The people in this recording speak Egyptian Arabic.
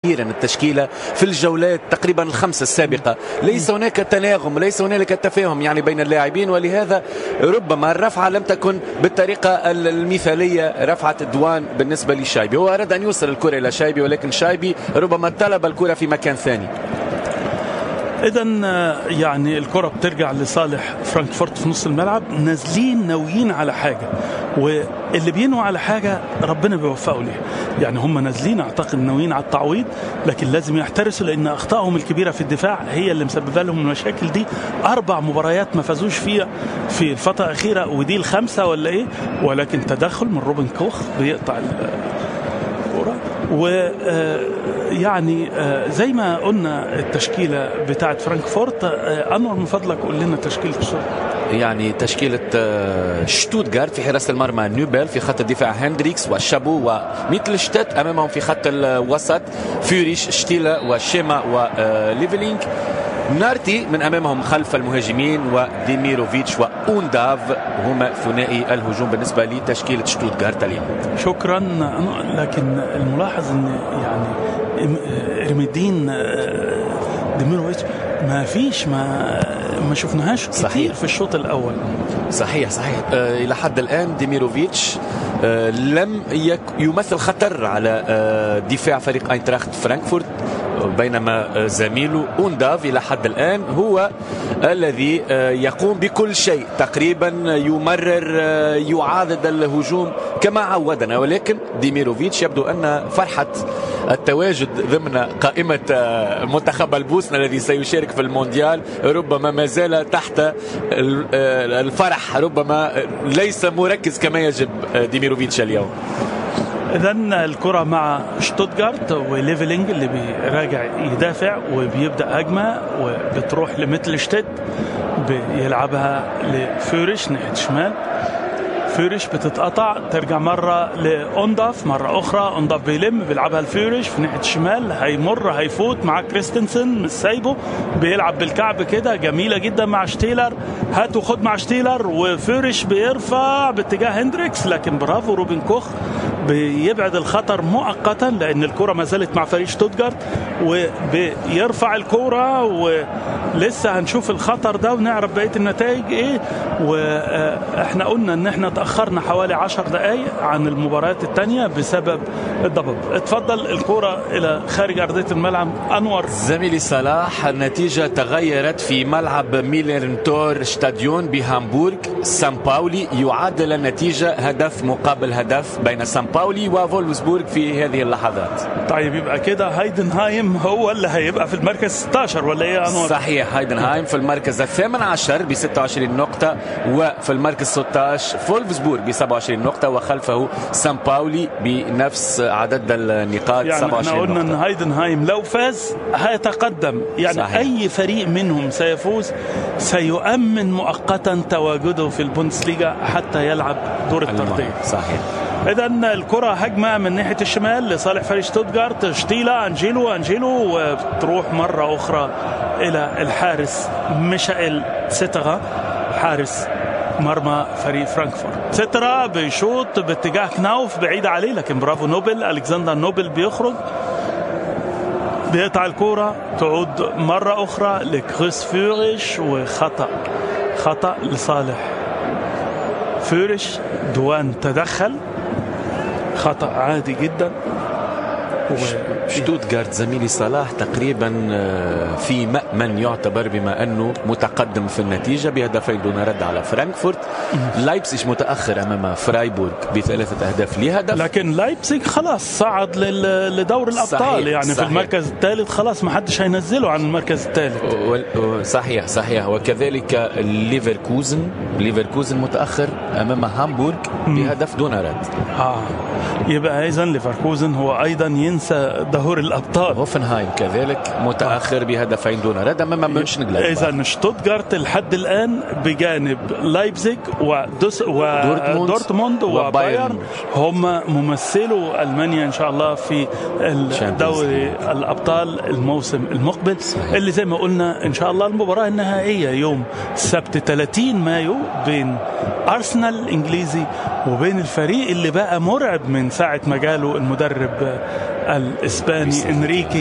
كبيرا التشكيلة في الجولات تقريبا الخمسة السابقة ليس هناك تناغم ليس هنالك تفاهم يعني بين اللاعبين ولهذا ربما الرفعة لم تكن بالطريقة المثالية رفعة الدوان بالنسبة لشايبي هو أراد أن يوصل الكرة إلى شايبي ولكن شايبي ربما طلب الكرة في مكان ثاني اذا يعني الكره بترجع لصالح فرانكفورت في نص الملعب نازلين ناويين على حاجه واللي بينوا على حاجه ربنا بيوفقوا ليها يعني هم نازلين اعتقد ناويين على التعويض لكن لازم يحترسوا لان اخطائهم الكبيره في الدفاع هي اللي مسببه لهم المشاكل دي اربع مباريات ما فازوش فيها في الفتره الاخيره ودي الخامسه ولا ايه ولكن تدخل من روبن كوخ بيقطع الكره و يعني زي ما قلنا التشكيله بتاعه فرانكفورت انور من فضلك قول لنا تشكيله يعني تشكيلة شتوتغارت في حراسة المرمى نوبل في خط الدفاع هندريكس وشابو وميتلشتت أمامهم في خط الوسط فيوريش شتيلا وشيما وليفلينج نارتي من امامهم خلف المهاجمين وديميروفيتش واونداف هما ثنائي الهجوم بالنسبه لتشكيله شتوتغارت اليوم شكرا لكن الملاحظ ان يعني رميدين ديميروفيتش ما فيش ما ما شفناهاش كتير صحيح. في الشوط الاول صحيح صحيح آه الى حد الان ديميروفيتش آه لم يك يمثل خطر على آه دفاع فريق اينتراخت فرانكفورت بينما زميله اونداف الى حد الان هو الذي يقوم بكل شيء تقريبا يمرر يعاضد الهجوم كما عودنا ولكن ديميروفيتش يبدو ان فرحه التواجد ضمن قائمه منتخب البوسنه الذي سيشارك في المونديال ربما ما زال تحت الفرح ربما ليس مركز كما يجب ديميروفيتش اليوم اذا الكره مع شتوتجارت وليفلينج اللي بيراجع يدافع وبيبدا هجمه وبتروح لمتلشتيت بيلعبها لفورش ناحيه الشمال فيوريش بتتقطع ترجع مرة لأونداف مرة أخرى أونداف بيلم بيلعبها لفيوريش في ناحية الشمال هيمر هيفوت مع كريستنسن مش سايبه بيلعب بالكعب كده جميلة جدا مع شتيلر هات وخد مع شتيلر وفيوريش بيرفع باتجاه هندريكس لكن برافو روبن كوخ بيبعد الخطر مؤقتا لأن الكرة ما زالت مع فريق شتوتجارت وبيرفع الكرة ولسه هنشوف الخطر ده ونعرف بقية النتائج ايه واحنا قلنا ان احنا تأخرنا حوالي عشر دقايق عن المباريات الثانية بسبب الضباب اتفضل الكرة إلى خارج أرضية الملعب أنور زميلي صلاح النتيجة تغيرت في ملعب ميلرنتور شتاديون بهامبورغ سان باولي يعادل النتيجة هدف مقابل هدف بين سان باولي وفولفسبورغ في هذه اللحظات طيب يبقى كده هايدنهايم هو اللي هيبقى في المركز 16 ولا ايه يا أنور صحيح هايدنهايم في المركز الثامن عشر ب 26 نقطة وفي المركز 16 فولفسبورغ ب 27 نقطة وخلفه سان باولي بنفس عدد النقاط يعني 27 احنا قلنا نقطة ان هايدنهايم لو فاز هيتقدم يعني صحيح. اي فريق منهم سيفوز سيؤمن مؤقتا تواجده في البوندسليغا حتى يلعب دور الترتيب صحيح اذا الكره هجمه من ناحيه الشمال لصالح فريق شتوتجارت شتيلا انجيلو انجيلو وتروح مره اخرى الى الحارس ميشائيل سيتغا حارس مرمى فريق فرانكفورت سترا بيشوط باتجاه كناوف بعيد عليه لكن برافو نوبل الكسندر نوبل بيخرج بيقطع الكرة تعود مرة أخرى لكريس فيوريش وخطأ خطأ لصالح فيوريش دوان تدخل خطأ عادي جدا و- شتوتغارت زميلي صلاح تقريبا آه، في مأمن يعتبر بما أنه متقدم في النتيجة بهدفين دون رد على فرانكفورت لايبسيش متأخر أمام فرايبورغ بثلاثة أهداف لهدف لكن لايبزيج خلاص صعد لل- لدور الابطال صحيح، يعني في صحيح. المركز الثالث خلاص ما حدش هينزله عن المركز الثالث وال- و- صحيح صحيح وكذلك ليفركوزن ليفركوزن متأخر أمام هامبورغ بهدف دون رد اه يبقى اذا ليفركوزن هو ايضا ينسى دور الابطال هوفنهايم كذلك متأخر بهدفين دون رد أمام مونشنجلادباخ اذا شتوتغارت لحد الان بجانب لايبزيج ودوس دورتموند ودورتموند وبايرن. وبايرن هم ممثلو المانيا ان شاء الله في دوري الابطال الموسم المقبل صحيح. اللي زي ما قلنا ان شاء الله المباراه النهائيه يوم السبت 30 مايو بين ارسنال الانجليزي وبين الفريق اللي بقى مرعب من ساعه ما جاله المدرب الاسباني انريكي